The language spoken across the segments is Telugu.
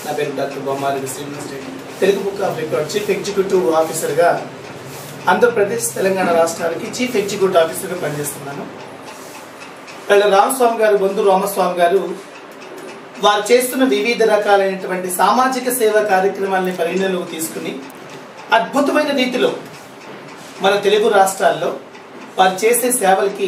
నా పేరు doctor Bommareddy Srinivas Reddy Telugu book of record chief executive ఆఫీసర్గా ఆంధ్రప్రదేశ్ తెలంగాణ రాష్ట్రాలకి చీఫ్ ఎగ్జిక్యూటివ్ ఆఫీసర్గా పనిచేస్తున్నాను వీళ్ళ రామస్వామి గారు బొందు రామస్వామి గారు వారు చేస్తున్న వివిధ రకాలైనటువంటి సామాజిక సేవా కార్యక్రమాలని పరిగణలోకి తీసుకుని అద్భుతమైన రీతిలో మన తెలుగు రాష్ట్రాల్లో వారు చేసే సేవలకి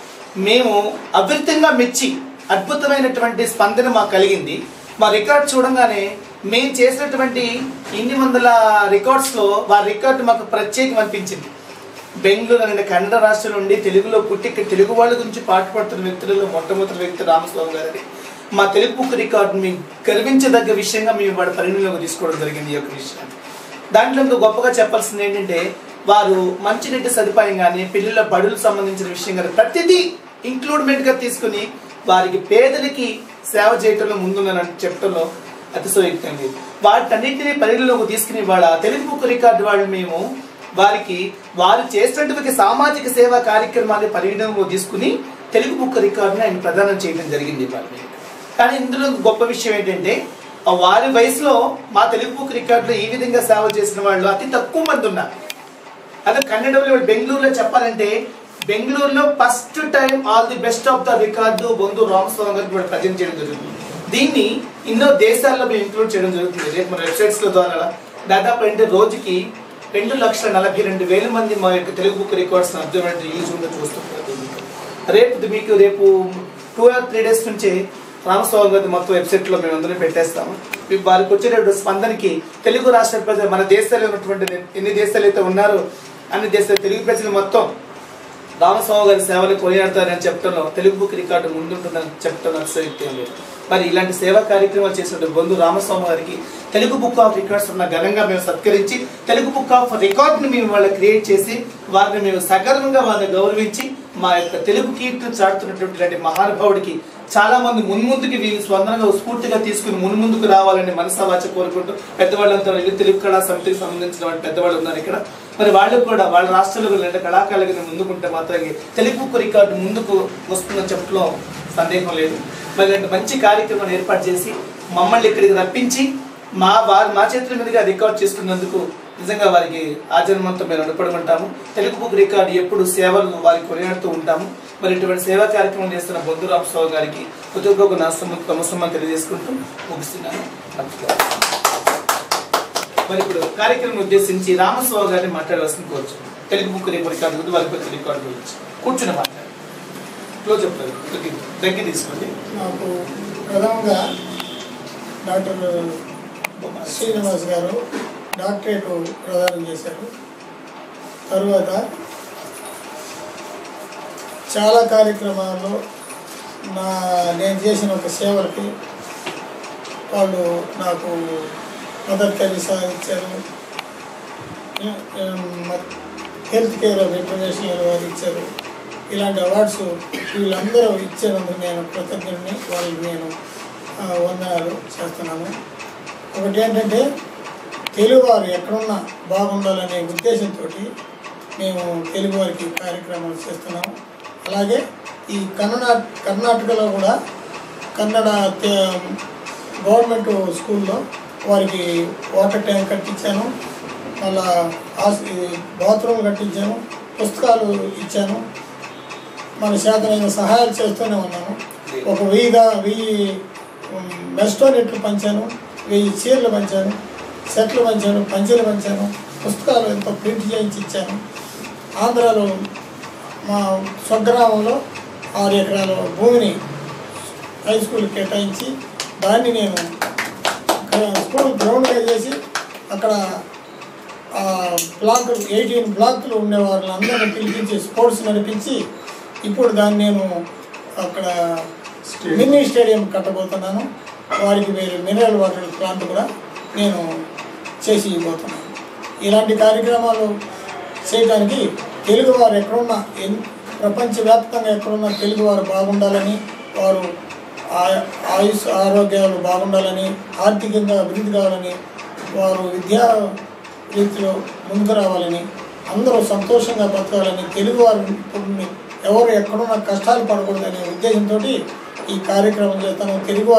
మేము అవిరితంగా మెచ్చి అద్భుతమైనటువంటి స్పందన మాకు కలిగింది మా రికార్డ్ చూడంగానే మేము చేసినటువంటి ఇన్ని వందల రికార్డ్స్లో వారి రికార్డు మాకు ప్రత్యేకం అనిపించింది బెంగళూరు అనే కన్నడ రాష్ట్రం నుండి తెలుగులో పుట్టి ఇక్కడ తెలుగు వాళ్ళ గురించి పాటుపడుతున్న వ్యక్తులలో మొట్టమొదటి వ్యక్తి రామస్వామి గారి మా తెలుగు బుక్ రికార్డు మీ గర్వించదగ్గ విషయంగా మేము వాడి పరిగణలోకి తీసుకోవడం జరిగింది ఈ యొక్క విషయాన్ని దాంట్లో ఇంకా గొప్పగా చెప్పాల్సింది ఏంటంటే వారు మంచినీటి సదుపాయం కానీ పిల్లల బడులకు సంబంధించిన విషయం కానీ ప్రతిదీ ఇంక్లూడ్మెంట్గా తీసుకుని వారికి పేదలకి సేవ చేయటంలో ముందుందని చెప్పడంలో అతిశయోక్తం లేదు వాటన్నింటినీ పరిగణలోకి తీసుకుని వాళ్ళ తెలుగు బుక్ రికార్డు వాళ్ళు మేము వారికి వారు చేసినటువంటి సామాజిక సేవా కార్యక్రమాన్ని పరిగణలోకి తీసుకుని తెలుగు బుక్ రికార్డుని ఆయన ప్రదానం చేయడం జరిగింది వారికి కానీ ఇందులో గొప్ప విషయం ఏంటంటే ఆ వారి వయసులో మా తెలుగు బుక్ రికార్డులో ఈ విధంగా సేవ చేసిన వాళ్ళు అతి తక్కువ మంది ఉన్నారు అదే కన్నడలో బెంగళూరులో చెప్పాలంటే బెంగళూరులో first time all the best of the record Bondu Ramaswamy గారికి కూడా ప్రజెంట్ చేయడం జరుగుతుంది దీన్ని ఎన్నో దేశాల్లో మేము ఇంక్లూడ్ చేయడం జరుగుతుంది రేపు మన వెబ్సైట్స్ ద్వారా దాదాపు అంటే రోజుకి రెండు లక్షల నలభై రెండు వేల మంది మా యొక్క Telugu book records observe use ఉందో చూస్తున్నారు రేపు మీకు రేపు టూ ఆర్ త్రీ డేస్ నుంచి రామస్వామి గారి మొత్తం వెబ్సైట్లో మేము అందరం పెట్టేస్తాము మీకు వారికి వచ్చేటటువంటి స్పందనకి తెలుగు రాష్ట్ర ప్రజలు మన దేశాల్లో ఉన్నటువంటి ఎన్ని దేశాలు అయితే ఉన్నారో అన్ని దేశాలు తెలుగు ప్రజలు మొత్తం రామస్వామి గారి సేవలు కొనియాడతారని చెప్పడంలో తెలుగు బుక్ రికార్డు ముందుంటుందని చెప్పడం అతిశయోక్తి లేదు మరి ఇలాంటి సేవా కార్యక్రమాలు చేసిన బొందు రామస్వామి గారికి తెలుగు బుక్ ఆఫ్ రికార్డ్స్ ఉన్న ఘనంగా మేము సత్కరించి తెలుగు బుక్ ఆఫ్ రికార్డ్ని మేము వాళ్ళ క్రియేట్ చేసి వారిని మేము సగర్వంగా వారిని గౌరవించి మా యొక్క తెలుగు కీర్తిని చాటుతున్నటువంటి ఇలాంటి మహానుభావుడికి చాలా మంది మున్ముందుకి వీళ్ళు స్పందనగా స్ఫూర్తిగా తీసుకుని మున్ముందుకు రావాలని మనసావాచ కోరుకుంటూ పెద్దవాళ్ళంతా వీళ్ళు తెలుగు కళా సమితికి సంబంధించిన వాళ్ళు పెద్దవాళ్ళు ఉన్నారు ఇక్కడ మరి వాళ్ళు కూడా వాళ్ళ రాష్ట్రాలకు లేదా కళాకారులకు ముందుకుంటే మాత్రం తెలుగు బుక్ రికార్డు ముందుకు వస్తుందని చెప్పడంలో సందేహం లేదు మరి ఇలాంటి మంచి కార్యక్రమాన్ని ఏర్పాటు చేసి మమ్మల్ని ఇక్కడికి రప్పించి మా వారి మా చేతుల మీదుగా రికార్డ్ చేసుకున్నందుకు నిజంగా వారికి ఆజన్మంతో మేము రుణపడుకుంటాము తెలుగు బుక్ రికార్డు ఎప్పుడు సేవలు వారికి కొనియాడుతూ ఉంటాము మరి ఇటువంటి సేవా కార్యక్రమం చేస్తున్న బొద్దు రామస్వామి గారికి కృతజ్ఞత నమస్కారం నమస్కారం తెలియజేసుకుంటూ ముగిస్తున్నాను నమస్కారం మరి ఇప్పుడు కార్యక్రమం ఉద్దేశించి రామస్వామి గారిని మాట్లాడవలసిన కోరుచు తెలుగు బుక్ రికార్డు గురించి వారి కొత్త రికార్డు గురించి కూర్చుని మాట్లాడు క్లోజ్ చెప్తారు దగ్గర తీసుకోండి నాకు ప్రథమంగా డాక్టర్ శ్రీనివాస్ గారు డాక్టరేట్ ప్రదానం చేశారు తరువాత చాలా కార్యక్రమాల్లో నా నేను చేసిన ఒక సేవలకి వాళ్ళు నాకు మదర్ తెరీసా ఇచ్చారు హెల్త్ కేర్ ఆఫ్ ఇంటర్నేషనల్ వారు ఇచ్చారు ఇలాంటి అవార్డ్స్ వీళ్ళందరూ ఇచ్చినందుకు నేను కృతజ్ఞుడిని వాళ్ళకి నేను ఆ, వందనాలు చేస్తున్నాను ఒకటి ఏంటంటే తెలుగువారు ఎక్కడున్నా బాగుండాలనే ఉద్దేశంతో మేము తెలుగు వారికి కార్యక్రమాలు చేస్తున్నాము అలాగే ఈ కన్నడ కర్ణాటకలో కూడా కన్నడ తే- గవర్నమెంట్ స్కూల్లో వారికి వాటర్ ట్యాంక్ కట్టించాను మళ్ళా హాస్- ఈ బాత్రూమ్ కట్టించాను పుస్తకాలు ఇచ్చాను మన శాతమైన సహాయాలు చేస్తూనే ఉన్నాను ఒక వెయ్యిగా వెయ్యి మెస్టో నెట్లు పంచాను వెయ్యి చీరలు పంచాను సెట్లు పంచాను పంచలు పంచాను పుస్తకాలు ఎంతో ప్రింట్ చేయించి ఇచ్చాను ఆంధ్రాలో మా స్వగ్రామంలో ఆరు ఎకరాల భూమిని హై స్కూల్ కేటాయించి దాన్ని నేను ఇక్కడ స్కూల్ గ్రౌండ్గా చేసి అక్కడ ఆ బ్లాక్ ఎయిటీన్ బ్లాక్లు ఉండే వాళ్ళందరినీ పిలిపించి స్పోర్ట్స్ నడిపించి ఇప్పుడు దాన్ని నేను అక్కడ మినీ స్టేడియం కట్టబోతున్నాను వారికి వేరే మినరల్ వాటర్ ప్లాంట్ కూడా నేను చేసి ఇవ్వబోతున్నాను ఇలాంటి కార్యక్రమాలు చేయడానికి తెలుగువారు ఎక్కడున్నా ఎన్- ప్రపంచవ్యాప్తంగా ఎక్కడున్నా తెలుగువారు బాగుండాలని వారు ఆ- ఆయుష్ ఆరోగ్యాలు బాగుండాలని ఆర్థికంగా అభివృద్ధి కావాలని వారు విద్యా రీతిలో ముందుకు రావాలని అందరూ సంతోషంగా బతకాలని తెలుగువారు ఇప్పుడు ఎవరు ఎక్కడున్నా కష్టాలు పడకూడదనే ఉద్దేశంతో ఈ కార్యక్రమం చేస్తాను తెలుగువారిని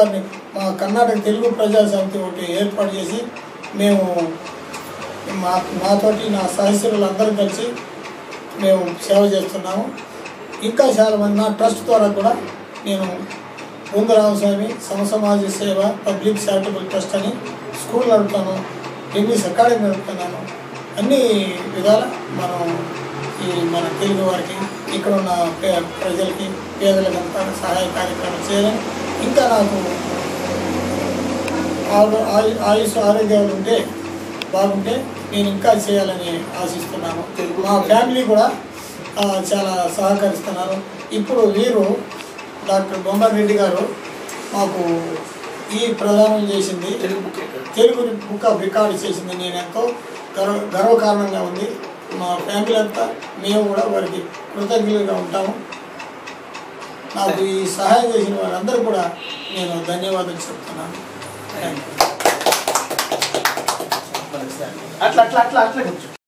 మా కర్ణాటక తెలుగు ప్రజా సమితి ఒకటి ఏర్పాటు చేసి మేము మా నాతోటి నా సహచరులందరూ కలిసి మేము సేవ చేస్తున్నాము ఇంకా చాలా మంది నా ట్రస్ట్ ద్వారా కూడా నేను బృంద Ramaswamy Samasamaja Seva public charitable trust అని స్కూల్ నడుపుతాను టెన్నిస్ అకాడమీ నడుపుతున్నాను అన్ని విధాల మనం ఈ మన తెలుగు వారికి ఇక్కడ ఉన్న పే- ప్రజలకి పేదలకంతా సహాయ కార్యక్రమాలు చేయాలని ఇంకా నాకు ఆరు- ఆయు ఆయుష్ ఆరోగ్యాలు ఉంటే బాగుంటే నేను ఇంకా చేయాలని ఆశిస్తున్నాను మా ఫ్యామిలీ కూడా ఆ, చాలా సహకరిస్తున్నారు ఇప్పుడు వీరు డాక్టర్ బొమ్మన్ రెడ్డి గారు మాకు ఈ ప్రదానం చేసింది తెలుగు బుక్ ఎక్కడ? తెలుగు బుక్ ఆఫ్ రికార్డ్ చేసింది నేను ఎంతో గర్వ గర్వకారణంగా ఉంది మా ఫ్యామిలీ అంతా మేము కూడా వారికి కృతజ్ఞులుగా ఉంటాము నాకు ఈ సహాయం చేసిన వారందరూ కూడా నేను ధన్యవాదాలు చెప్తున్నాను థ్యాంక్ యూ అట్లా అట్లా అట్లా అట్లా కూర్చో